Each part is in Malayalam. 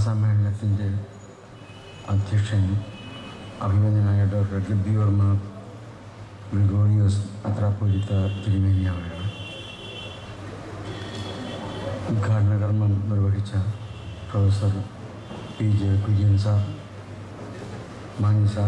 സമ്മേളനത്തിൻ്റെ അധ്യക്ഷൻ അഭിമന്യനായ ഡോക്ടർ ഗബ്ബി വർമ്മ ഗ്രിഗോറിയോസ് അത്രാപ്പൊലിത്ത തിരുമേനി അവരാണ് ഉദ്ഘാടന കർമ്മം നിർവഹിച്ച professor P J Kurian sir Mani sir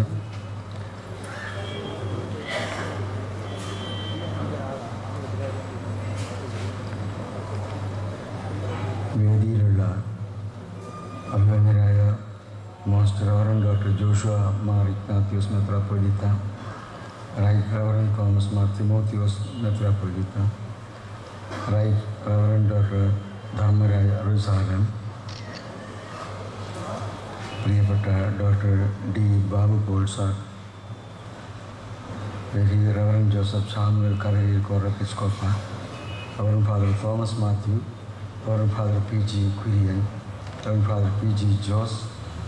വേദിയിലുള്ള അഭിമന്യരായ most reverend doctor Joshua Mar Ignatius മെത്രാപ്പൊലിത്ത റൈറ്റ് റവറൻ തോമസ് മാർ തിമോത്തിയോസ് മെത്രാപ്പൊലിത്ത റൈറ്റ് റവറൻ ഡോക്ടർ ധർമ്മരാജ് അറുസാരൻ പ്രിയപ്പെട്ട doctor D Babu Paul sir very reverend Joseph Samuel Karayil കോറപ്പിസ്കോപ്പ reverend father Thomas Mathew reverend father P G Kurian reverend father P G Jose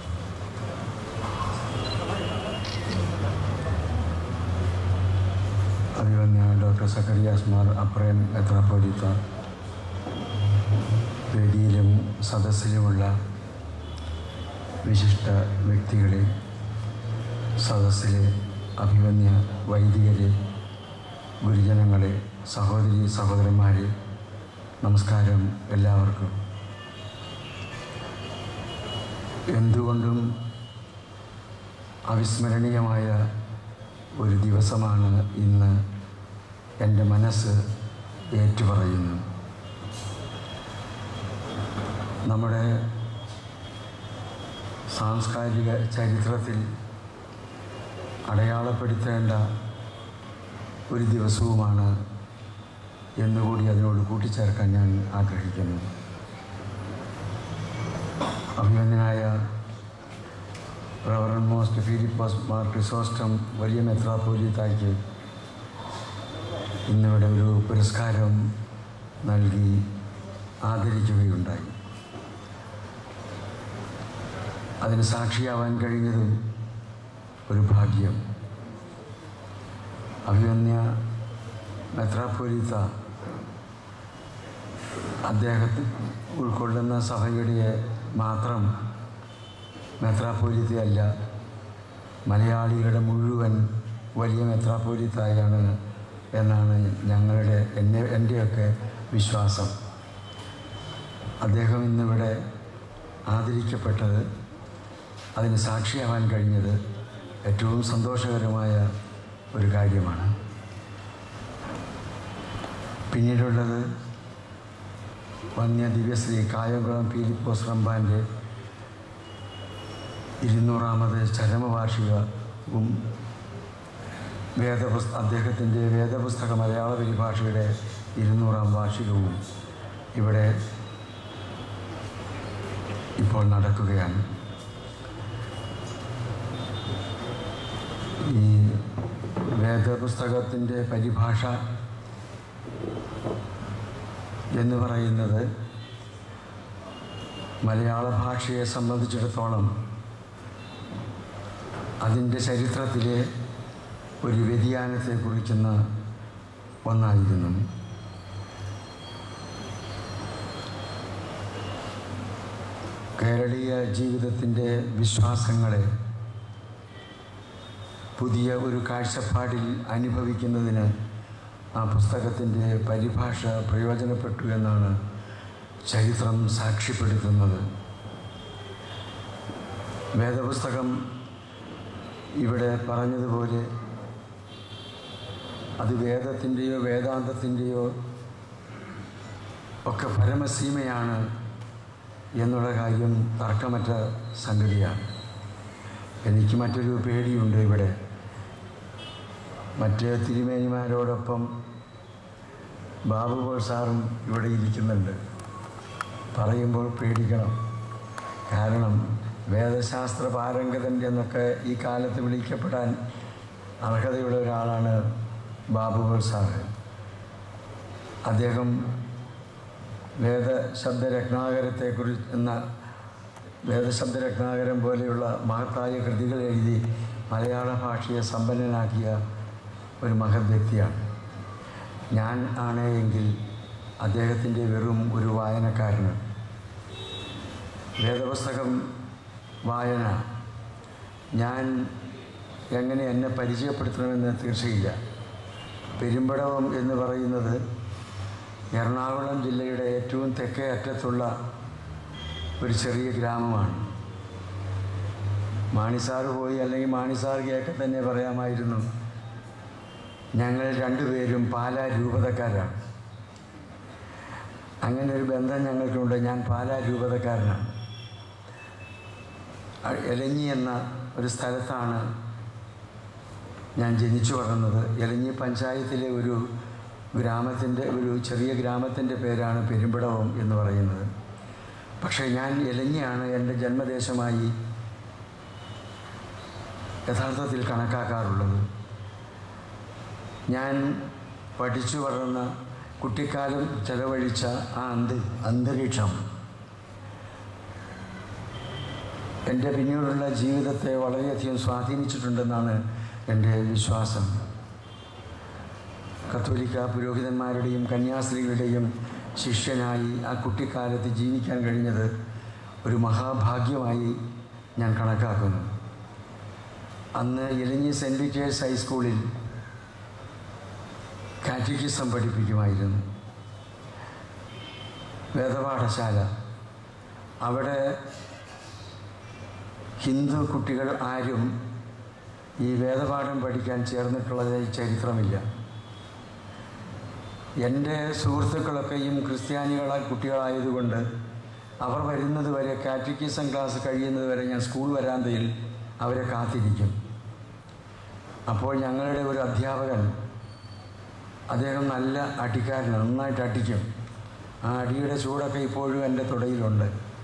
അഭിമന്യ ഡോക്ടർ സക്കറിയാസ് മാർ അപ്രേം മെത്രാപ്പൊലിത്ത വേദിയിലും സദസ്സിലുമുള്ള വിശിഷ്ട വ്യക്തികളെ സദസ്സിലെ അഭിമന്യ വൈദികരെ ഗുരുജനങ്ങളെ സഹോദരി സഹോദരന്മാരെ നമസ്കാരം എല്ലാവർക്കും എന്തുകൊണ്ടും അവിസ്മരണീയമായ ഒരു ദിവസമാണ് ഇന്ന് എൻ്റെ മനസ്സ് ഏറ്റുപറയുന്നു നമ്മുടെ സാംസ്കാരിക ചരിത്രത്തിൽ അടയാളപ്പെടുത്തേണ്ട ഒരു ദിവസവുമാണ് എന്നുകൂടി അതിനോട് കൂട്ടിച്ചേർക്കാൻ ഞാൻ ആഗ്രഹിക്കുന്നു അഭിമന്യനായ റവറൻ മോസ്റ്റ് ഫിലിപ്പോസ് മാർ ക്രിസോസ്റ്റം വലിയ മെത്രാപ്പോലിത്തായ്ക്ക് ഇന്നിവിടെ ഒരു പുരസ്കാരം നൽകി ആദരിക്കുകയുണ്ടായി അതിന് സാക്ഷിയാവാൻ കഴിഞ്ഞതും ഒരു ഭാഗ്യം അഭിമന്യ മെത്രാപ്പൊലിത്ത അദ്ദേഹത്തെ ഉൾക്കൊള്ളുന്ന സഭയുടെ മാത്രം മെത്രാപ്പൊലിത്തയല്ല മലയാളികളുടെ മുഴുവൻ വലിയ മെത്രാപ്പൊലിത്തായാണ് എന്നാണ് ഞങ്ങളുടെ എന്നെ എൻ്റെയൊക്കെ വിശ്വാസം അദ്ദേഹം ഇന്നിവിടെ ആദരിക്കപ്പെട്ടത് അതിന് സാക്ഷിയാവാൻ കഴിഞ്ഞത് ഏറ്റവും സന്തോഷകരമായ ഒരു കാര്യമാണ് പിന്നീടുള്ളത് വന്യ ദിവ്യശ്രീ കായംകുളം പീലിപ്പോസ് റമ്പാൻ്റെ ഇരുന്നൂറാമത് ചരമവാർഷികവും വേദപുസ്ത അദ്ദേഹത്തിൻ്റെ വേദപുസ്തക മലയാള പരിഭാഷയുടെ ഇരുന്നൂറാം വാർഷികവും ഇവിടെ ഇപ്പോൾ നടക്കുകയാണ് ഈ വേദപുസ്തകത്തിൻ്റെ പരിഭാഷ എന്ന് പറയുന്നത് മലയാള ഭാഷയെ സംബന്ധിച്ചിടത്തോളം അതിൻ്റെ ചരിത്രത്തിലെ ഒരു വ്യതിയാനത്തെ കുറിക്കുന്ന ഒന്നായിരുന്നു കേരളീയ ജീവിതത്തിൻ്റെ വിശ്വാസങ്ങളെ പുതിയ ഒരു കാഴ്ചപ്പാടിൽ അനുഭവിക്കുന്നതിന് ആ പുസ്തകത്തിൻ്റെ പരിഭാഷ പ്രയോജനപ്പെട്ടു എന്നാണ് ചരിത്രം സാക്ഷ്യപ്പെടുത്തുന്നത് വേദപുസ്തകം ഇവിടെ പറഞ്ഞതുപോലെ അത് വേദത്തിൻ്റെയോ വേദാന്തത്തിൻ്റെയോ ഒക്കെ പരമസീമയാണ് എന്നുള്ള കാര്യം തർക്കമറ്റ സംഗതിയാണ് എനിക്ക് മറ്റൊരു പേടിയുണ്ട് ഇവിടെ മറ്റ് തിരുമേനിമാരോടൊപ്പം ബാബുപോൾ സാറും ഇവിടെ ഇരിക്കുന്നുണ്ട് പറയുമ്പോൾ പേടിക്കണം കാരണം വേദശാസ്ത്ര പാരംഗതൻ എന്നൊക്കെ ഈ കാലത്ത് വിളിക്കപ്പെടാൻ അർഹതയുള്ള ഒരാളാണ് ബാബുപോൾ സാറ് അദ്ദേഹം വേദശബ്ദരത്നാകരത്തെക്കുറിച്ച് എന്ന വേദശബ്ദരത്നാകരം പോലെയുള്ള മഹത്തായ കൃതികൾ എഴുതി മലയാള ഭാഷയെ സമ്പന്നനാക്കിയ ഒരു മഹത് വ്യക്തിയാണ് ഞാൻ ആണ് എങ്കിൽ അദ്ദേഹത്തിൻ്റെ വെറും ഒരു വായനക്കാരനാണ് വേദപുസ്തകം വായന ഞാൻ എങ്ങനെ എന്നെ പരിചയപ്പെടുത്തണമെന്ന് തീർച്ചയില്ല പെരുമ്പടവം എന്ന് പറയുന്നത് എറണാകുളം ജില്ലയുടെ ഏറ്റവും തെക്കേ അറ്റത്തുള്ള ഒരു ചെറിയ ഗ്രാമമാണ് മാണിസാർ പോയി അല്ലെങ്കിൽ മാണിസാർഗയൊക്കെ തന്നെ പറയാമായിരുന്നു ഞങ്ങൾ രണ്ടുപേരും പാലാ രൂപതക്കാരാണ് അങ്ങനെ ഒരു ബന്ധം ഞങ്ങൾക്കുണ്ട് ഞാൻ പാലാ രൂപതക്കാരനാണ് അ- എലഞ്ഞി എന്ന ഒരു സ്ഥലത്താണ് ഞാൻ ജനിച്ചു വളർന്നത് എലഞ്ഞി പഞ്ചായത്തിലെ ഒരു ഗ്രാമത്തിൻ്റെ ഒരു ചെറിയ ഗ്രാമത്തിൻ്റെ പേരാണ് പെരുമ്പിടവം എന്ന് പറയുന്നത് പക്ഷേ ഞാൻ എലഞ്ഞിയാണ് എൻ്റെ ജന്മദേശമായി യഥാർത്ഥത്തിൽ കണക്കാക്കാറുള്ളത് ഞാൻ പഠിച്ചു വളർന്ന കുട്ടിക്കാലം ചെലവഴിച്ച ആ അന്ത അന്തരീക്ഷം എൻ്റെ പിന്നീടുള്ള ജീവിതത്തെ വളരെയധികം സ്വാധീനിച്ചിട്ടുണ്ടെന്നാണ് എൻ്റെ വിശ്വാസം കത്തോലിക്ക പുരോഹിതന്മാരുടെയും കന്യാസ്ത്രീകളുടെയും ശിഷ്യനായി ആ കുട്ടിക്കാലത്ത് ജീവിക്കാൻ കഴിഞ്ഞത് ഒരു മഹാഭാഗ്യമായി ഞാൻ കണക്കാക്കുന്നു അന്ന് ഇലഞ്ഞി സെൻറ്റ് പീറ്റേഴ്സ് ഹൈസ്കൂളിൽ കാറ്റഗിസം പഠിപ്പിക്കുമായിരുന്നു വേദപാഠശാല അവിടെ ഹിന്ദു കുട്ടികൾ ആരും ഈ വേദപാഠം പഠിക്കാൻ ചേർന്നിട്ടുള്ളതായി ചരിത്രമില്ല എൻ്റെ സുഹൃത്തുക്കളൊക്കെയും ക്രിസ്ത്യാനികളായ കുട്ടികളായതുകൊണ്ട് അവർ വരുന്നത് വരെ കാറ്റഗിസം ക്ലാസ് കഴിയുന്നത് വരെ ഞാൻ സ്കൂൾ വരാന്തയിൽ അവരെ കാത്തിരിക്കും അപ്പോൾ ഞങ്ങളുടെ ഒരു അധ്യാപകൻ അദ്ദേഹം നല്ല അടിക്കാരനാണ് നന്നായിട്ട് അടിക്കും ആ അടിയുടെ ചൂടൊക്കെ ഇപ്പോഴും എൻ്റെ തുടയിലുണ്ട്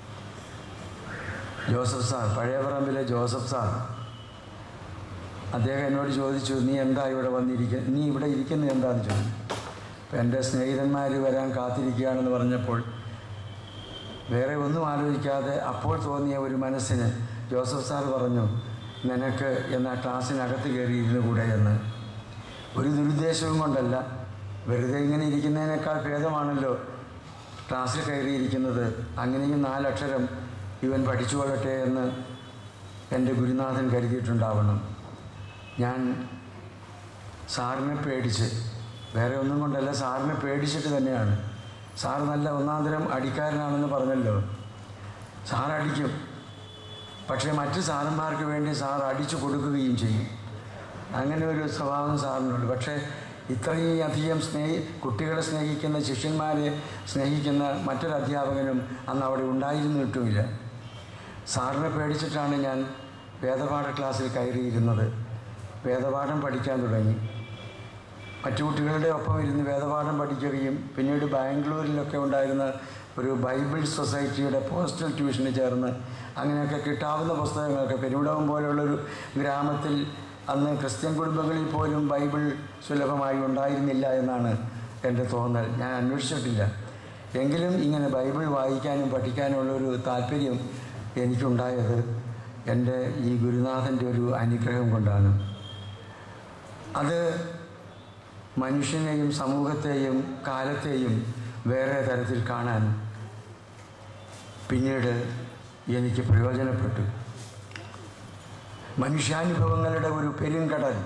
ജോസഫ് സാർ പഴയപറമ്പിലെ ജോസഫ് സാർ അദ്ദേഹം എന്നോട് ചോദിച്ചു നീ എന്താ ഇവിടെ വന്നിരിക്കുക നീ ഇവിടെ ഇരിക്കുന്നത് എന്താണെന്ന് ചോദിച്ചു അപ്പം എൻ്റെ സ്നേഹിതന്മാർ വരാൻ കാത്തിരിക്കുകയാണെന്ന് പറഞ്ഞപ്പോൾ വേറെ ഒന്നും ആലോചിക്കാതെ അപ്പോൾ തോന്നിയ ഒരു മനസ്സിന് ജോസഫ് സാർ പറഞ്ഞു നിനക്ക് എന്ന ക്ലാസ്സിനകത്ത് കയറി ഇരുന്ന് കൂടെ എന്ന് ഒരു ദുരുദ്ദേശവും കൊണ്ടല്ല വെറുതെ ഇങ്ങനെ ഇരിക്കുന്നതിനേക്കാൾ ഭേദമാണല്ലോ ക്ലാസ്സിൽ കയറിയിരിക്കുന്നത് അങ്ങനെയും നാലക്ഷരം ഇവൻ പഠിച്ചു കൊള്ളട്ടെ എന്ന് എൻ്റെ ഗുരുനാഥൻ കരുതിയിട്ടുണ്ടാവണം ഞാൻ സാറിനെ പേടിച്ച് വേറെ ഒന്നും കൊണ്ടല്ല സാറിനെ പേടിച്ചിട്ട് തന്നെയാണ് സാർ നല്ല ഒന്നാന്തരം അടിക്കാരനാണെന്ന് പറഞ്ഞല്ലോ സാർ അടിക്കും പക്ഷേ മറ്റ് സാറന്മാർക്ക് വേണ്ടി സാർ അടിച്ചു കൊടുക്കുകയും ചെയ്യും അങ്ങനെ ഒരു സ്വഭാവം സാറിനുണ്ട് പക്ഷേ ഇത്രയും അധികം സ്നേഹി കുട്ടികളെ സ്നേഹിക്കുന്ന ശിഷ്യന്മാരെ സ്നേഹിക്കുന്ന മറ്റൊരു അധ്യാപകനും അന്ന് അവിടെ ഉണ്ടായിരുന്നിട്ടുമില്ല സാറിനെ പേടിച്ചിട്ടാണ് ഞാൻ വേദപാഠ ക്ലാസ്സിൽ കയറിയിരുന്നത് വേദപാഠം പഠിക്കാൻ തുടങ്ങി മറ്റു കുട്ടികളുടെ ഒപ്പം ഇരുന്ന് വേദപാഠം പഠിക്കുകയും പിന്നീട് ബാംഗ്ലൂരിലൊക്കെ ഉണ്ടായിരുന്ന ഒരു ബൈബിൾ സൊസൈറ്റിയുടെ പോസ്റ്റൽ ട്യൂഷന് ചേർന്ന് അങ്ങനെയൊക്കെ കിട്ടാവുന്ന പുസ്തകങ്ങളൊക്കെ പെരുവിടവും പോലുള്ളൊരു ഗ്രാമത്തിൽ അന്ന് ക്രിസ്ത്യൻ കുടുംബങ്ങളിൽ പോലും ബൈബിൾ സുലഭമായി ഉണ്ടായിരുന്നില്ല എന്നാണ് എൻ്റെ തോന്നൽ ഞാൻ അന്വേഷിച്ചിട്ടില്ല എങ്കിലും ഇങ്ങനെ ബൈബിൾ വായിക്കാനും പഠിക്കാനുമുള്ള ഒരു താല്പര്യം എനിക്കുണ്ടായത് എൻ്റെ ഈ ഗുരുനാഥൻ്റെ ഒരു അനുഗ്രഹം കൊണ്ടാണ് അത് മനുഷ്യനെയും സമൂഹത്തെയും കാലത്തെയും വേറെ തരത്തിൽ കാണാൻ പിന്നീട് എനിക്ക് പ്രയോജനപ്പെട്ടു മനുഷ്യാനുഭവങ്ങളുടെ ഒരു പെരുങ്കടൽ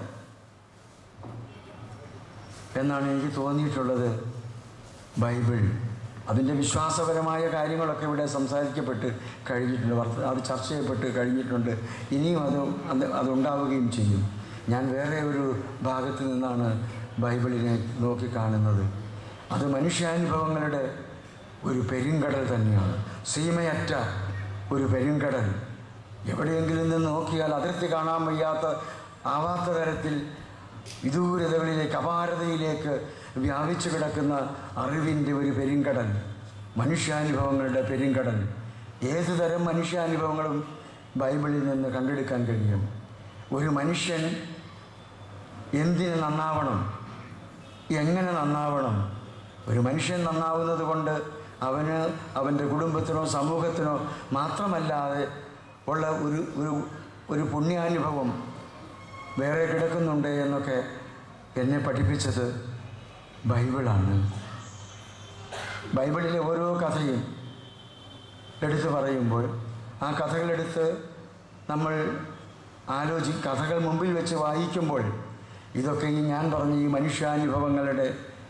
എന്നാണ് എനിക്ക് തോന്നിയിട്ടുള്ളത് ബൈബിൾ അതിൻ്റെ വിശ്വാസപരമായ കാര്യങ്ങളൊക്കെ ഇവിടെ സംസാരിക്കപ്പെട്ട് കഴിഞ്ഞിട്ടുണ്ട് വർത്ത- അത് ചർച്ച ചെയ്യപ്പെട്ട് കഴിഞ്ഞിട്ടുണ്ട് ഇനിയും അത് അത് അതുണ്ടാവുകയും ചെയ്യും ഞാൻ വേറെ ഒരു ഭാഗത്ത് നിന്നാണ് ബൈബിളിനെ നോക്കിക്കാണുന്നത് അത് മനുഷ്യാനുഭവങ്ങളുടെ ഒരു പെരുങ്കടൽ തന്നെയാണ് സീമയറ്റ ഒരു പെരുങ്കടൽ എവിടെയെങ്കിലും നിന്ന് നോക്കിയാൽ അതിർത്തി കാണാൻ വയ്യാത്ത ആവാത്ത തരത്തിൽ വിദൂരതകളിലേക്ക് അപാരതയിലേക്ക് വ്യാപിച്ചു കിടക്കുന്ന അറിവിൻ്റെ ഒരു പെരുങ്കടൽ മനുഷ്യാനുഭവങ്ങളുടെ പെരുങ്കടൽ ഏതു തരം മനുഷ്യാനുഭവങ്ങളും ബൈബിളിൽ നിന്ന് കണ്ടെടുക്കാൻ കഴിയും ഒരു മനുഷ്യൻ എന്തിന് നന്നാവണം എങ്ങനെ നന്നാവണം ഒരു മനുഷ്യൻ നന്നാവുന്നത് കൊണ്ട് അവന് അവൻ്റെ കുടുംബത്തിനോ സമൂഹത്തിനോ മാത്രമല്ലാതെ ഉള്ള ഒരു ഒരു ഒരു പുണ്യാനുഭവം വേറെ കിടക്കുന്നുണ്ട് എന്നൊക്കെ എന്നെ പഠിപ്പിച്ചത് ബൈബിളാണ് ബൈബിളിലെ ഓരോ കഥയും എടുത്ത് പറയുമ്പോൾ ആ കഥകളെടുത്ത് നമ്മൾ ആലോചി കഥകൾ മുമ്പിൽ വെച്ച് വായിക്കുമ്പോൾ ഇതൊക്കെ ഈ ഞാൻ പറഞ്ഞ ഈ മനുഷ്യാനുഭവങ്ങളുടെ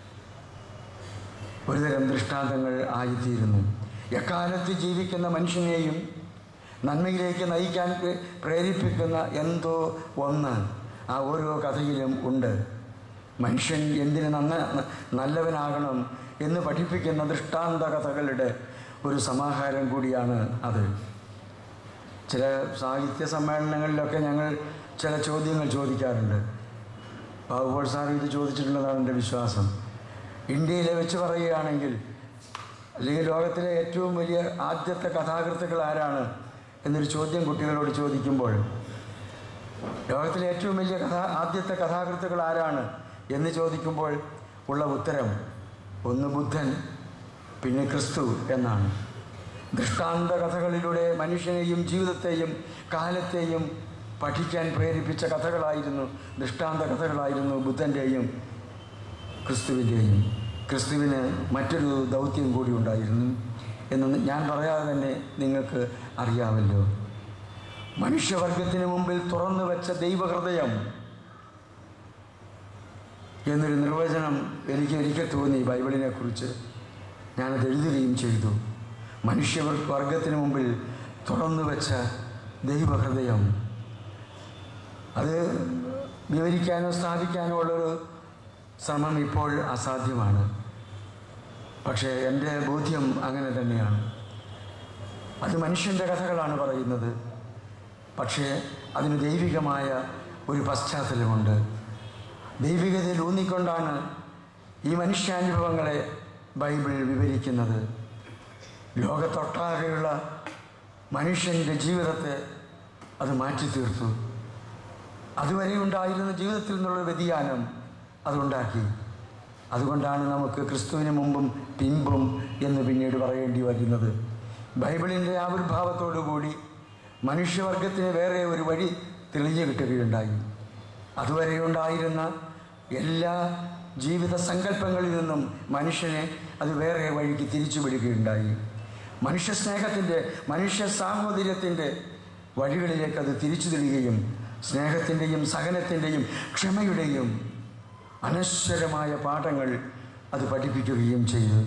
ഒരുതരം ദൃഷ്ടാന്തങ്ങൾ ആയിത്തീരുന്നു എക്കാലത്ത് ജീവിക്കുന്ന മനുഷ്യനെയും നന്മയിലേക്ക് നയിക്കാൻ പ്രേ- പ്രേരിപ്പിക്കുന്ന എന്തോ ഒന്ന് ആ ഓരോ കഥയിലും ഉണ്ട് മനുഷ്യൻ എന്തിന് നന്ന നല്ലവനാകണം എന്ന് പഠിപ്പിക്കുന്ന ദൃഷ്ടാന്ത കഥകളുടെ ഒരു സമാഹാരം കൂടിയാണ് അത് ചില സാഹിത്യ സമ്മേളനങ്ങളിലൊക്കെ ഞങ്ങൾ ചില ചോദ്യങ്ങൾ ചോദിക്കാറുണ്ട് ബാബുപോൾ സാർ ഇത് ചോദിച്ചിട്ടുള്ളതാണ് എൻ്റെ വിശ്വാസം ഇന്ത്യയിലെ വെച്ച് പറയുകയാണെങ്കിൽ അല്ലെങ്കിൽ ലോകത്തിലെ ഏറ്റവും വലിയ ആദ്യത്തെ കഥാകൃത്തുക്കൾ ആരാണ് എന്നൊരു ചോദ്യം കുട്ടികളോട് ചോദിക്കുമ്പോൾ ലോകത്തിലെ ഏറ്റവും വലിയ കഥാ ആദ്യത്തെ കഥാകൃത്തുക്കൾ ആരാണ് എന്ന് ചോദിക്കുമ്പോൾ ഉള്ള ഉത്തരം ഒന്ന് ബുദ്ധൻ പിന്നെ ക്രിസ്തു എന്നാണ് ദൃഷ്ടാന്ത കഥകളിലൂടെ മനുഷ്യനെയും ജീവിതത്തെയും കാലത്തെയും പഠിക്കാൻ പ്രേരിപ്പിച്ച കഥകളായിരുന്നു ദൃഷ്ടാന്ത കഥകളായിരുന്നു ബുദ്ധൻ്റെയും ക്രിസ്തുവിൻ്റെയും ക്രിസ്തുവിന് മറ്റൊരു ദൗത്യം കൂടി ഉണ്ടായിരുന്നു എന്ന് ഞാൻ പറയാതെ തന്നെ നിങ്ങൾക്ക് അറിയാമല്ലോ മനുഷ്യവർഗത്തിന് മുമ്പിൽ തുറന്നു വെച്ച ദൈവഹൃദയം എന്നൊരു നിർവചനം എനിക്ക് ഒരിക്കൽ തോന്നി ബൈബിളിനെ കുറിച്ച് ഞാനത് എഴുതുകയും ചെയ്തു മനുഷ്യ വർഗത്തിന് മുമ്പിൽ തുറന്നു വെച്ച ദൈവഹൃദയം അത് വിവരിക്കാനോ സ്ഥാപിക്കാനോ ഉള്ളൊരു ശ്രമം ഇപ്പോൾ അസാധ്യമാണ് പക്ഷേ എൻ്റെ ബോധ്യം അങ്ങനെ തന്നെയാണ് അത് മനുഷ്യൻ്റെ കഥകളാണ് പറയുന്നത് പക്ഷേ അതിന് ദൈവികമായ ഒരു പശ്ചാത്തലമുണ്ട് ദൈവികതയിൽ ഊന്നിക്കൊണ്ടാണ് ഈ മനുഷ്യാനുഭവങ്ങളെ ബൈബിൾ വിവരിക്കുന്നത് ലോകത്തൊട്ടാകെയുള്ള മനുഷ്യൻ്റെ ജീവിതത്തെ അത് മാറ്റി തീർത്തു അതുവരെ ഉണ്ടായിരുന്ന ജീവിതത്തിൽ നിന്നുള്ള വ്യതിയാനം അതുണ്ടാക്കി അതുകൊണ്ടാണ് നമുക്ക് ക്രിസ്തുവിന് മുമ്പും പിമ്പും എന്ന് പിന്നീട് പറയേണ്ടി വരുന്നത് ബൈബിളിൻ്റെ ആവിർഭാവത്തോടു കൂടി മനുഷ്യവർഗത്തിന് വേറെ ഒരു വഴി തെളിഞ്ഞു കിട്ടുകയുണ്ടായി അതുവരെ ഉണ്ടായിരുന്ന എല്ലാ ജീവിത സങ്കല്പങ്ങളിൽ നിന്നും മനുഷ്യനെ അത് വേറെ വഴിക്ക് തിരിച്ചു വിടുകയുണ്ടായി മനുഷ്യ സ്നേഹത്തിൻ്റെ മനുഷ്യ സാഹോദര്യത്തിൻ്റെ വഴികളിലേക്ക് അത് തിരിച്ചു തിരികയും സ്നേഹത്തിൻ്റെയും സഹനത്തിൻ്റെയും ക്ഷമയുടെയും അനശ്വരമായ പാഠങ്ങൾ അത് പഠിപ്പിക്കുകയും ചെയ്തു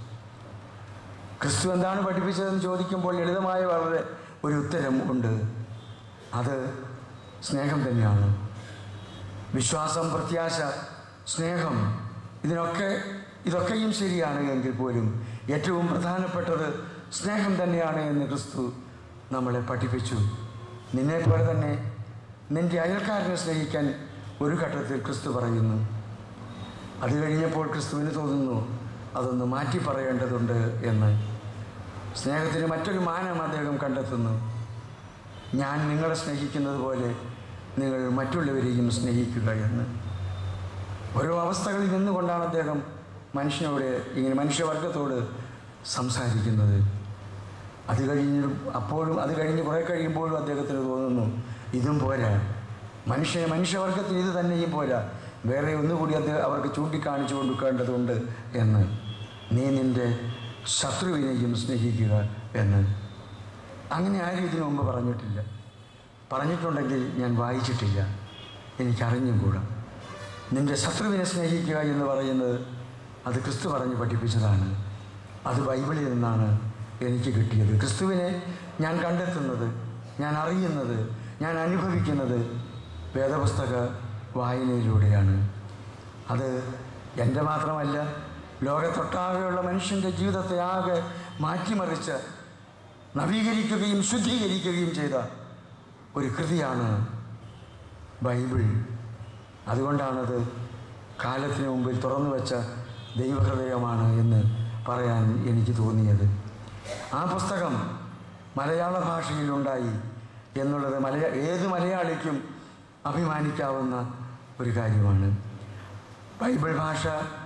ക്രിസ്തു എന്താണ് പഠിപ്പിച്ചതെന്ന് ചോദിക്കുമ്പോൾ ലളിതമായ വളരെ ഒരു ഉത്തരം ഉണ്ട് അത് സ്നേഹം തന്നെയാണ് വിശ്വാസം പ്രത്യാശ സ്നേഹം ഇതിനൊക്കെ ഇതൊക്കെയും ശരിയാണ് എങ്കിൽ പോലും ഏറ്റവും പ്രധാനപ്പെട്ടത് സ്നേഹം തന്നെയാണ് എന്ന് ക്രിസ്തു നമ്മളെ പഠിപ്പിച്ചു നിന്നെപ്പോലെ തന്നെ നിന്റെ അയൽക്കാരനെ സ്നേഹിക്കാൻ ഒരു ഘട്ടത്തിൽ ക്രിസ്തു പറയുന്നു അത് കഴിഞ്ഞപ്പോൾ ക്രിസ്തുവിന് തോന്നുന്നു അതൊന്ന് മാറ്റി പറയേണ്ടതുണ്ട് എന്ന് സ്നേഹത്തിന് മറ്റൊരു മാനം അദ്ദേഹം കണ്ടെത്തുന്നു ഞാൻ നിങ്ങളെ സ്നേഹിക്കുന്നത് പോലെ നിങ്ങൾ മറ്റുള്ളവരെയും സ്നേഹിക്കുക എന്ന് ഓരോ അവസ്ഥകളിൽ നിന്നുകൊണ്ടാണ് അദ്ദേഹം മനുഷ്യനോട് ഇങ്ങനെ മനുഷ്യവർഗത്തോട് സംസാരിക്കുന്നത് അത് കഴിഞ്ഞ് അപ്പോഴും അത് കഴിഞ്ഞ് കുറേ കഴിയുമ്പോഴും അദ്ദേഹത്തിന് തോന്നുന്നു ഇതും പോരാ മനുഷ്യ മനുഷ്യവർഗത്തിന് ഇത് തന്നെയും പോരാ വേറെ ഒന്നുകൂടി അദ്ദേഹം അവർക്ക് ചൂണ്ടിക്കാണിച്ചു കൊടുക്കേണ്ടതുണ്ട് എന്ന് നീ നിൻ്റെ ശത്രുവിനെയും സ്നേഹിക്കുക എന്ന് അങ്ങനെ ആരും ഇതിനു മുമ്പ് പറഞ്ഞിട്ടില്ല പറഞ്ഞിട്ടുണ്ടെങ്കിൽ ഞാൻ വായിച്ചിട്ടില്ല എനിക്കറിഞ്ഞും കൂടാ നിന്റെ ശത്രുവിനെ സ്നേഹിക്കുക എന്ന് പറയുന്നത് അത് ക്രിസ്തു പറഞ്ഞ് പഠിപ്പിച്ചതാണ് അത് ബൈബിളിൽ നിന്നാണ് എനിക്ക് കിട്ടിയത് ക്രിസ്തുവിനെ ഞാൻ കണ്ടെത്തുന്നത് ഞാൻ അറിയുന്നത് ഞാൻ അനുഭവിക്കുന്നത് വേദപുസ്തക വായനയിലൂടെയാണ് അത് എൻ്റെ മാത്രമല്ല ലോകത്തൊട്ടാകെയുള്ള മനുഷ്യൻ്റെ ജീവിതത്തെ ആകെ മാറ്റിമറിച്ച് നവീകരിക്കുകയും ശുദ്ധീകരിക്കുകയും ചെയ്ത ഒരു കൃതിയാണ് ബൈബിൾ അതുകൊണ്ടാണത് കാലത്തിന് മുമ്പിൽ തുറന്നു വെച്ച ദൈവഹൃദയമാണ് എന്ന് പറയാൻ എനിക്ക് തോന്നിയത് ആ പുസ്തകം മലയാള ഭാഷയിലുണ്ടായി എന്നുള്ളത് മലയാ ഏത് മലയാളിക്കും അഭിമാനിക്കാവുന്ന ഒരു കാര്യമാണ് ബൈബിൾ ഭാഷ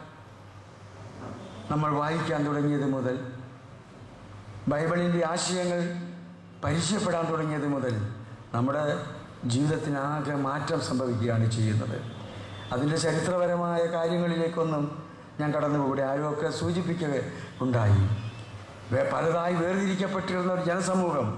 നമ്മൾ വായിക്കാൻ തുടങ്ങിയത് മുതൽ ബൈബിളിൻ്റെ ആശയങ്ങൾ പരിചയപ്പെടാൻ തുടങ്ങിയത് മുതൽ നമ്മുടെ ജീവിതത്തിനാകെ മാറ്റം സംഭവിക്കുകയാണ് ചെയ്യുന്നത് അതിൻ്റെ ചരിത്രപരമായ കാര്യങ്ങളിലേക്കൊന്നും ഞാൻ കടന്നുകൂടെ ആരുമൊക്കെ സൂചിപ്പിക്കുക ഉണ്ടായി വേ- പലതായി വേർതിരിക്കപ്പെട്ടിരുന്ന ഒരു ജനസമൂഹം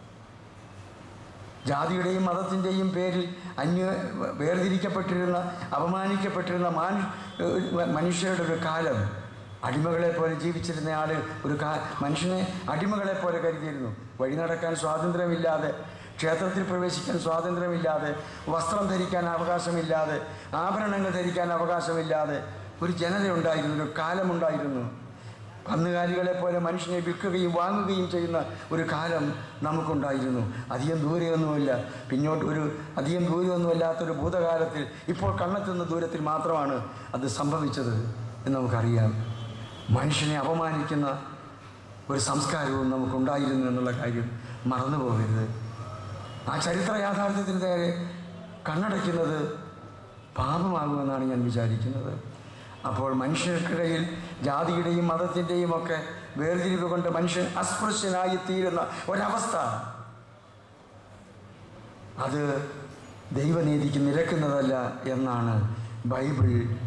ജാതിയുടെയും മതത്തിൻ്റെയും പേരിൽ അന്യ വേർതിരിക്കപ്പെട്ടിരുന്ന അപമാനിക്കപ്പെട്ടിരുന്ന മാനു മനുഷ്യരുടെ ഒരു കാലം അടിമകളെ പോലെ ജീവിച്ചിരുന്ന ആൾ ഒരു കാ മനുഷ്യനെ അടിമകളെ പോലെ കരുതിയിരുന്നു വഴി നടക്കാൻ സ്വാതന്ത്ര്യമില്ലാതെ ക്ഷേത്രത്തിൽ പ്രവേശിക്കാൻ സ്വാതന്ത്ര്യമില്ലാതെ വസ്ത്രം ധരിക്കാൻ അവകാശമില്ലാതെ ആഭരണങ്ങൾ ധരിക്കാൻ അവകാശമില്ലാതെ ഒരു ജനതയുണ്ടായിരുന്നു ഒരു കാലമുണ്ടായിരുന്നു കന്നുകാലികളെ പോലെ മനുഷ്യനെ വിൽക്കുകയും വാങ്ങുകയും ചെയ്യുന്ന ഒരു കാലം നമുക്കുണ്ടായിരുന്നു അധികം ദൂരെയൊന്നുമില്ല പിന്നോട്ട് ഒരു അധികം ദൂരമൊന്നുമില്ലാത്തൊരു ഭൂതകാലത്തിൽ ഇപ്പോൾ കണ്ണെത്തുന്ന ദൂരത്തിൽ മാത്രമാണ് അത് സംഭവിച്ചത് എന്ന് നമുക്കറിയാം മനുഷ്യനെ അപമാനിക്കുന്ന ഒരു സംസ്കാരവും നമുക്കുണ്ടായിരുന്നു എന്നുള്ള കാര്യം മറന്നു പോകരുത് ആ ചരിത്ര യാഥാർത്ഥ്യത്തിന് നേരെ കണ്ണടയ്ക്കുന്നത് പാപമാകുമെന്നാണ് ഞാൻ വിചാരിക്കുന്നത് അപ്പോൾ മനുഷ്യർക്കിടയിൽ ജാതിയുടെയും മതത്തിൻ്റെയും ഒക്കെ വേർതിരിവ് കൊണ്ട് മനുഷ്യൻ അസ്പൃശ്യനായി തീരുന്ന ഒരവസ്ഥ അത് ദൈവനീതിക്ക് നിരക്കുന്നതല്ല എന്നാണ് ബൈബിൾ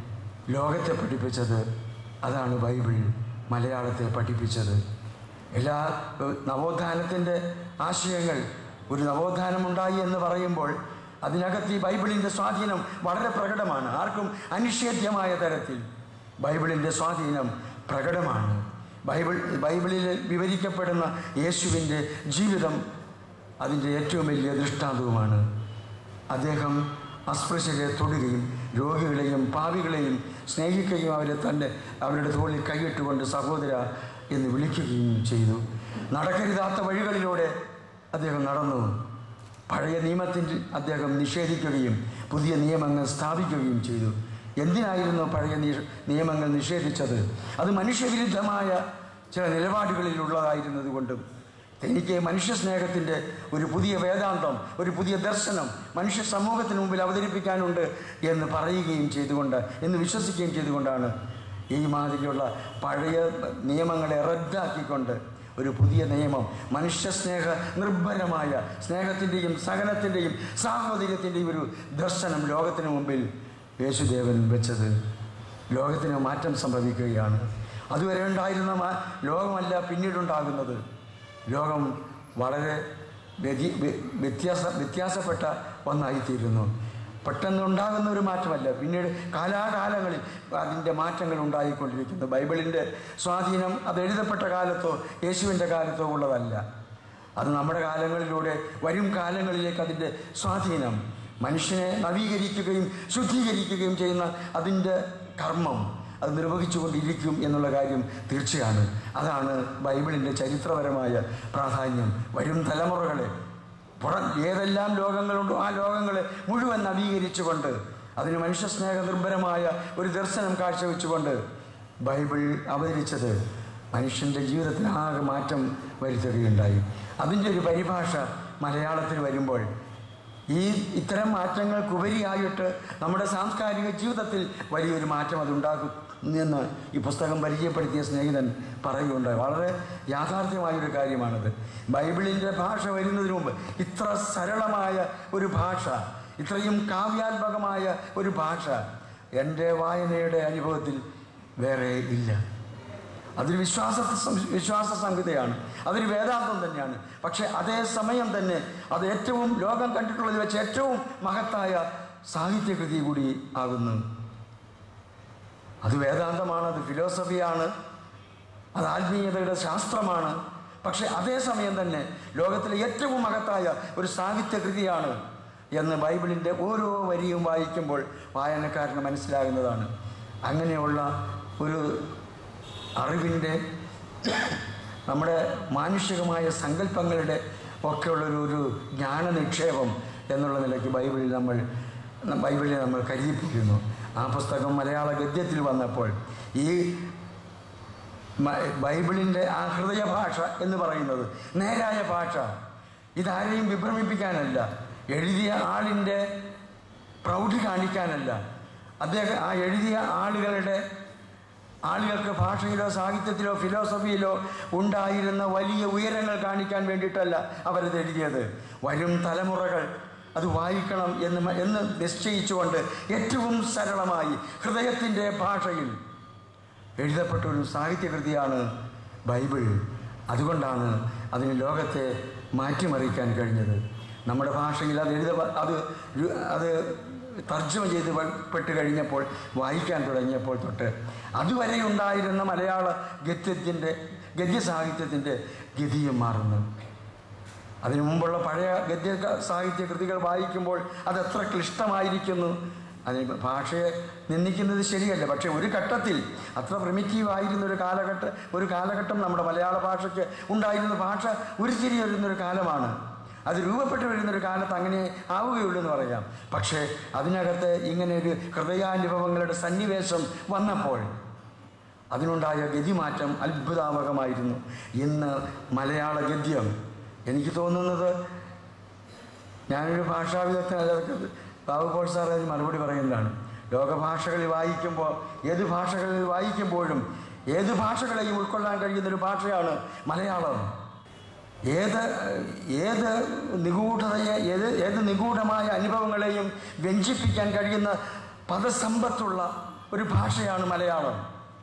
ലോകത്തെ പഠിപ്പിച്ചത് അതാണ് ബൈബിൾ മലയാളത്തെ പഠിപ്പിച്ചത് എല്ലാ ഏഹ്, നവോത്ഥാനത്തിൻ്റെ ആശയങ്ങൾ ഒരു നവോത്ഥാനമുണ്ടായി എന്ന് പറയുമ്പോൾ അതിനകത്ത് ഈ ബൈബിളിൻ്റെ സ്വാധീനം വളരെ പ്രകടമാണ് ആർക്കും അനിഷേധ്യമായ തരത്തിൽ ബൈബിളിൻ്റെ സ്വാധീനം പ്രകടമാണ് ബൈബിൾ ബൈബിളിൽ വിവരിക്കപ്പെടുന്ന യേശുവിൻ്റെ ജീവിതം അതിൻ്റെ ഏറ്റവും വലിയ ദൃഷ്ടാന്തവുമാണ് അദ്ദേഹം അസ്പൃശ്യരെ തൊടുകയും രോഗികളെയും പാവികളെയും സ്നേഹിക്കുകയും അവരെ തൻ്റെ അവരുടെ തോളിൽ കൈയിട്ടുകൊണ്ട് സഹോദര എന്ന് വിളിക്കുകയും ചെയ്തു നടക്കരുതാത്ത വഴികളിലൂടെ അദ്ദേഹം നടന്നു പഴയ നിയമത്തിൽ അദ്ദേഹം നിഷേധിക്കുകയും പുതിയ നിയമങ്ങൾ സ്ഥാപിക്കുകയും ചെയ്തു എന്തിനായിരുന്നു പഴയ നിഷ- നിയമങ്ങൾ നിഷേധിച്ചത് അത് മനുഷ്യവിരുദ്ധമായ ചില നിലപാടുകളിലുള്ളതായിരുന്നത് കൊണ്ടും എനിക്ക് മനുഷ്യ സ്നേഹത്തിൻ്റെ ഒരു പുതിയ വേദാന്തം ഒരു പുതിയ ദർശനം മനുഷ്യ സമൂഹത്തിന് മുമ്പിൽ അവതരിപ്പിക്കാനുണ്ട് എന്ന് പറയുകയും ചെയ്തുകൊണ്ട് എന്ന് വിശ്വസിക്കുകയും ചെയ്തുകൊണ്ടാണ് ഈ മാതിരിയുള്ള പഴയ നിയമങ്ങളെ റദ്ദാക്കിക്കൊണ്ട് ഒരു പുതിയ നിയമം മനുഷ്യ സ്നേഹ നിർഭരമായ സ്നേഹത്തിൻ്റെയും സഹനത്തിൻ്റെയും സാഹോദര്യത്തിൻ്റെയും ഒരു ദർശനം ലോകത്തിന് മുമ്പിൽ യേശുദേവൻ വെച്ചത് ലോകത്തിന് മാറ്റം സംഭവിക്കുകയാണ് അതുവരെ ഉണ്ടായിരുന്ന മാ- ലോകമല്ല പിന്നീടുണ്ടാകുന്നത് ലോകം വളരെ വ്യതി വ്യ- വ്യത്യാസ വ്യത്യാസപ്പെട്ട ഒന്നായിത്തീരുന്നു പെട്ടെന്ന് ഉണ്ടാകുന്ന ഒരു മാറ്റമല്ല പിന്നീട് കാലാകാലങ്ങളിൽ അതിൻ്റെ മാറ്റങ്ങൾ ഉണ്ടായിക്കൊണ്ടിരിക്കുന്നു ബൈബിളിൻ്റെ സ്വാധീനം അത് എഴുതപ്പെട്ട കാലത്തോ യേശുവിൻ്റെ കാലത്തോ ഉള്ളതല്ല അത് നമ്മുടെ കാലങ്ങളിലൂടെ വരും കാലങ്ങളിലേക്ക് അതിൻ്റെ സ്വാധീനം മനുഷ്യനെ നവീകരിക്കുകയും ശുദ്ധീകരിക്കുകയും ചെയ്യുന്ന അതിൻ്റെ കർമ്മം അത് നിർവഹിച്ചുകൊണ്ടിരിക്കും എന്നുള്ള കാര്യം തീർച്ചയാണ് അതാണ് ബൈബിളിൻ്റെ ചരിത്രപരമായ പ്രാധാന്യം വരും തലമുറകളെ പുറം ഏതെല്ലാം ലോകങ്ങളുണ്ടോ ആ ലോകങ്ങളെ മുഴുവൻ നവീകരിച്ചുകൊണ്ട് അതിന് മനുഷ്യ സ്നേഹ നിർഭരമായ ഒരു ദർശനം കാഴ്ചവെച്ചുകൊണ്ട് ബൈബിൾ അവതരിച്ചത് മനുഷ്യൻ്റെ ജീവിതത്തിൽ ആകെ മാറ്റം വരുത്തുകയുണ്ടായി അതിൻ്റെ ഒരു പരിഭാഷ മലയാളത്തിൽ വരുമ്പോൾ ഈ ഇത്തരം മാറ്റങ്ങൾക്കുപരിയായിട്ട് നമ്മുടെ സാംസ്കാരിക ജീവിതത്തിൽ വലിയൊരു മാറ്റം അതുണ്ടാക്കും എന്ന് ഈ പുസ്തകം പരിചയപ്പെടുത്തിയ സ്നേഹിതൻ പറയുകയുണ്ടായി വളരെ യാഥാർത്ഥ്യമായൊരു കാര്യമാണത് ബൈബിളിൻ്റെ ഭാഷ വരുന്നതിന് മുമ്പ് ഇത്ര സരളമായ ഒരു ഭാഷ ഇത്രയും കാവ്യാത്മകമായ ഒരു ഭാഷ എൻ്റെ വായനയുടെ അനുഭവത്തിൽ വേറെ ഇല്ല അതൊരു വിശ്വാസ വിശ്വാസ സംഹിതയാണ് അതൊരു വേദാന്തം തന്നെയാണ് പക്ഷേ അതേ സമയം തന്നെ അത് ഏറ്റവും ലോകം കണ്ടിട്ടുള്ളതിൽ വെച്ച് ഏറ്റവും മഹത്തായ സാഹിത്യകൃതി കൂടി ആകുന്നു അത് വേദാന്തമാണ് അത് ഫിലോസഫിയാണ് അത് ആത്മീയതയുടെ ശാസ്ത്രമാണ് പക്ഷെ അതേസമയം തന്നെ ലോകത്തിലെ ഏറ്റവും മഹത്തായ ഒരു സാഹിത്യകൃതിയാണ് എന്ന് ബൈബിളിൻ്റെ ഓരോ വരിയും വായിക്കുമ്പോൾ വായനക്കാരന് മനസ്സിലാകുന്നതാണ് അങ്ങനെയുള്ള ഒരു അറിവിൻ്റെ നമ്മുടെ മാനുഷികമായ സങ്കല്പങ്ങളുടെ ഒക്കെയുള്ളൊരു ഒരു ജ്ഞാന നിക്ഷേപം എന്നുള്ള നിലയ്ക്ക് ബൈബിളിൽ നമ്മൾ ബൈബിളിൽ നമ്മൾ കരുതിപ്പിക്കുന്നു ആ പുസ്തകം മലയാള ഗദ്യത്തിൽ വന്നപ്പോൾ ഈ മ- ബൈബിളിൻ്റെ ആ ഹൃദയ ഭാഷ എന്ന് പറയുന്നത് നേരായ ഭാഷ ഇതാരെയും വിഭ്രമിപ്പിക്കാനല്ല എഴുതിയ ആളിൻ്റെ പ്രൗഢി കാണിക്കാനല്ല അദ്ദേഹം ആ എഴുതിയ ആളുകളുടെ ആളുകൾക്ക് ഭാഷയിലോ സാഹിത്യത്തിലോ ഫിലോസഫിയിലോ ഉണ്ടായിരുന്ന വലിയ ഉയരങ്ങൾ കാണിക്കാൻ വേണ്ടിയിട്ടല്ല അവരത് എഴുതിയത് വരും തലമുറകൾ അത് വായിക്കണം എന്ന് മ- എന്ന് നിശ്ചയിച്ചുകൊണ്ട് ഏറ്റവും സരളമായി ഹൃദയത്തിൻ്റെ ഭാഷയിൽ എഴുതപ്പെട്ട ഒരു സാഹിത്യകൃതിയാണ് ബൈബിൾ അതുകൊണ്ടാണ് അതിന് ലോകത്തെ മാറ്റിമറിക്കാൻ കഴിഞ്ഞത് നമ്മുടെ ഭാഷയിൽ അത് എഴുത അത് രു- അത് തർജ്ജമ ചെയ്ത് പ- പെട്ട് കഴിഞ്ഞപ്പോൾ വായിക്കാൻ തുടങ്ങിയപ്പോൾ തൊട്ട് അതുവരെ ഉണ്ടായിരുന്ന മലയാള ഗദ്യത്തിൻ്റെ ഗദ്യ സാഹിത്യത്തിൻ്റെ ഗതിയും മാറുന്നു അതിനു മുമ്പുള്ള പഴയ ഗദ്യ ക- സാഹിത്യ കൃതികൾ വായിക്കുമ്പോൾ അത് എത്ര ക്ലിഷ്ടമായിരിക്കുന്നു അതിന് ഭാഷയെ നിന്ദിക്കുന്നത് ശരിയല്ല പക്ഷേ ഒരു ഘട്ടത്തിൽ അത്ര പ്രിമിറ്റീവ് ആയിരുന്ന ഒരു കാലഘട്ട ഒരു കാലഘട്ടം നമ്മുടെ മലയാള ഭാഷയ്ക്ക് ഉണ്ടായിരുന്ന ഭാഷ ഉരുത്തിരി വരുന്നൊരു കാലമാണ് അത് രൂപപ്പെട്ടു വരുന്നൊരു കാലത്ത് അങ്ങനെ ആവുകയുള്ളൂ എന്ന് പറയാം പക്ഷേ അതിനകത്ത് ഇങ്ങനെ ഒരു ഹൃദയാനുഭവങ്ങളുടെ സന്നിവേശം വന്നപ്പോൾ അതിനുണ്ടായ ഗതിമാറ്റം അത്ഭുതാവഹമായിരുന്നു ഇന്ന് മലയാള ഗദ്യം എനിക്ക് തോന്നുന്നത് ഞാനൊരു ഭാഷാ വിദഗ്ധനല്ല അതൊക്കെ ബാബു പോൾ സാർ അതിന് മറുപടി പറയുന്നതാണ് ലോകഭാഷകളിൽ വായിക്കുമ്പോൾ ഏത് ഭാഷകളിൽ വായിക്കുമ്പോഴും ഏത് ഭാഷകളെയും ഉൾക്കൊള്ളാൻ കഴിയുന്നൊരു ഭാഷയാണ് മലയാളം ഏത് ഏത് നിഗൂഢതയെ ഏത് ഏത് നിഗൂഢമായ അനുഭവങ്ങളെയും വ്യഞ്ചിപ്പിക്കാൻ കഴിയുന്ന പദസമ്പത്തുള്ള ഒരു ഭാഷയാണ് മലയാളം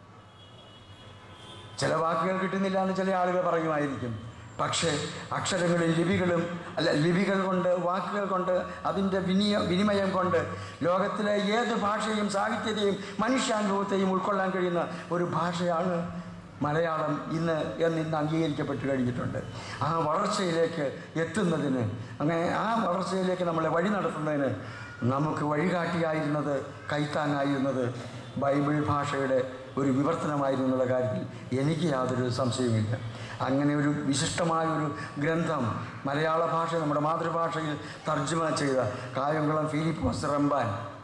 ചില വാക്കുകൾ കിട്ടുന്നില്ല എന്ന് ചില ആളുകൾ പറയുമായിരിക്കും പക്ഷേ അക്ഷരങ്ങളിൽ ലിപികളും അല്ല ലിപികൾ കൊണ്ട് വാക്കുകൾ കൊണ്ട് അതിൻ്റെ വിനിയ വിനിമയം കൊണ്ട് ലോകത്തിലെ ഏത് ഭാഷയും സാഹിത്യത്തെയും മനുഷ്യാനുഭവത്തെയും ഉൾക്കൊള്ളാൻ കഴിയുന്ന ഒരു ഭാഷയാണ് മലയാളം ഇന്ന് എന്ന് ഇന്ന് അംഗീകരിക്കപ്പെട്ട് കഴിഞ്ഞിട്ടുണ്ട് ആ വളർച്ചയിലേക്ക് എത്തുന്നതിന് അങ്ങനെ ആ വളർച്ചയിലേക്ക് നമ്മളെ വഴി നടത്തുന്നതിന് നമുക്ക് വഴികാട്ടിയായിരുന്നത് കൈത്താങ്ങായിരുന്നത് ബൈബിൾ ഭാഷയുടെ ഒരു വിവർത്തനമായിരുന്നു എന്നുള്ള കാര്യത്തിൽ എനിക്ക് യാതൊരു സംശയവുമില്ല അങ്ങനെ ഒരു വിശിഷ്ടമായ ഒരു ഗ്രന്ഥം മലയാള ഭാഷ നമ്മുടെ മാതൃഭാഷയിൽ തർജ്ജമ ചെയ്ത കായംകുളം ഫിലിപ്പോസ് റംബാൻ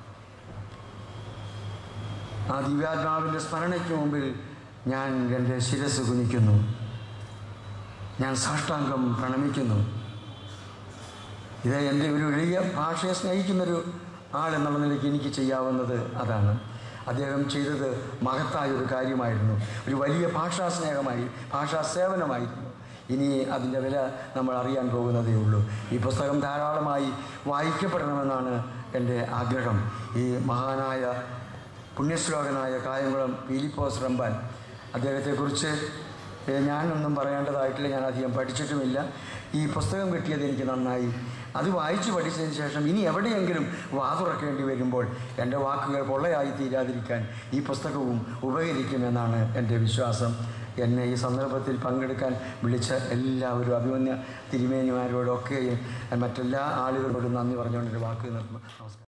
ആ ദിവ്യാത്മാവിൻ്റെ സ്മരണയ്ക്ക് മുമ്പിൽ ഞാൻ എൻ്റെ ശിരസ് കുനിക്കുന്നു ഞാൻ സാഷ്ടാംഗം പ്രണമിക്കുന്നു ഇത് എൻ്റെ ഒരു എളിയ ഭാഷയെ സ്നേഹിക്കുന്നൊരു ആൾ എന്നുള്ള നിലയ്ക്ക് എനിക്ക് ചെയ്യാവുന്നത് അതാണ് അദ്ദേഹം ചെയ്തത് മഹത്തായ ഒരു കാര്യമായിരുന്നു ഒരു വലിയ ഭാഷാ സ്നേഹമായി ഭാഷാ സേവനമായിരുന്നു ഇനി അതിൻ്റെ വില നമ്മൾ അറിയാൻ പോകുന്നതേ ഉള്ളൂ ഈ പുസ്തകം ധാരാളമായി വായിക്കപ്പെടണമെന്നാണ് എൻ്റെ ആഗ്രഹം ഈ മഹാനായ പുണ്യശ്ലോകനായ കായംകുളം പീലിപ്പോസ് റമ്പാൻ അദ്ദേഹത്തെക്കുറിച്ച് ഏഹ്, ഞാനൊന്നും പറയേണ്ടതായിട്ടില്ല ഞാൻ അധികം പഠിച്ചിട്ടുമില്ല ഈ പുസ്തകം കിട്ടിയത് എനിക്ക് നന്നായി അത് വായിച്ചു പഠിച്ചതിന് ശേഷം ഇനി എവിടെയെങ്കിലും വാതുറക്കേണ്ടി വരുമ്പോൾ എൻ്റെ വാക്കുകൾ പൊള്ളയായി തീരാതിരിക്കാൻ ഈ പുസ്തകവും ഉപകരിക്കുമെന്നാണ് എൻ്റെ വിശ്വാസം എന്നെ ഈ സന്ദർഭത്തിൽ പങ്കെടുക്കാൻ വിളിച്ച എല്ലാവരും അഭിമന്യ തിരുമേനിമാരോടൊക്കെയും മറ്റെല്ലാ ആളുകളോടും നന്ദി പറഞ്ഞുകൊണ്ട് എൻ്റെ വാക്ക് നിർത്തുന്നു നമസ്കാരം